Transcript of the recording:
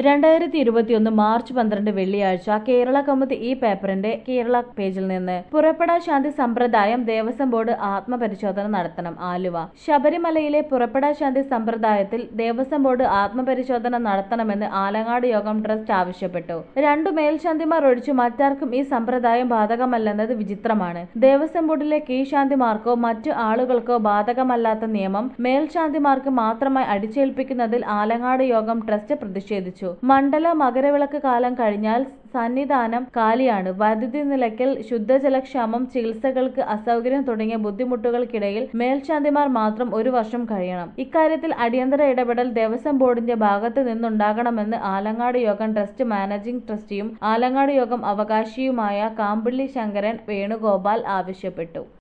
രണ്ടായിരത്തി ഇരുപത്തിയൊന്ന് മാർച്ച് പന്ത്രണ്ട് വെള്ളിയാഴ്ച കേരള കൗമുദി ഈ പേപ്പറിന്റെ കേരള പേജിൽ നിന്ന് പുറപ്പെടാ ശാന്തി സമ്പ്രദായം ദേവസ്വം ബോർഡ് ആത്മപരിശോധന നടത്തണം ആലുവ ശബരിമലയിലെ പുറപ്പെടാ ശാന്തി സമ്പ്രദായത്തിൽ ദേവസ്വം ബോർഡ് ആത്മപരിശോധന നടത്തണമെന്ന് ആലങ്ങാട് യോഗം ട്രസ്റ്റ് ആവശ്യപ്പെട്ടു രണ്ടു മേൽശാന്തിമാർ ഒഴിച്ചു മറ്റാർക്കും ഈ സമ്പ്രദായം ബാധകമല്ലെന്നത് വിചിത്രമാണ് ദേവസ്വം ബോർഡിലെ കീഴ്ശാന്തിമാർക്കോ മറ്റു ആളുകൾക്കോ ബാധകമല്ലാത്ത നിയമം മേൽശാന്തിമാർക്ക് മാത്രമായി അടിച്ചേൽപ്പിക്കുന്നതിൽ ആലങ്ങാട് യോഗം ട്രസ്റ്റ് പ്രതിഷേധിച്ചു മണ്ഡല മകരവിളക്ക് കാലം കഴിഞ്ഞാൽ സന്നിധാനം കാലിയാണ് വൈദ്യുതി നിലയ്ക്കൽ ശുദ്ധജലക്ഷാമം ചികിത്സകൾക്ക് അസൗകര്യം തുടങ്ങിയ ബുദ്ധിമുട്ടുകൾക്കിടയിൽ മേൽശാന്തിമാർ മാത്രം ഒരു വർഷം കഴിയണം ഇക്കാര്യത്തിൽ അടിയന്തര ഇടപെടൽ ദേവസ്വം ബോർഡിന്റെ ഭാഗത്ത് നിന്നുണ്ടാകണമെന്ന് ആലങ്ങാട് യോഗം ട്രസ്റ്റ് മാനേജിംഗ് ട്രസ്റ്റിയും ആലങ്ങാട് യോഗം അവകാശിയുമായ കാമ്പിള്ളി ശങ്കരൻ വേണുഗോപാൽ ആവശ്യപ്പെട്ടു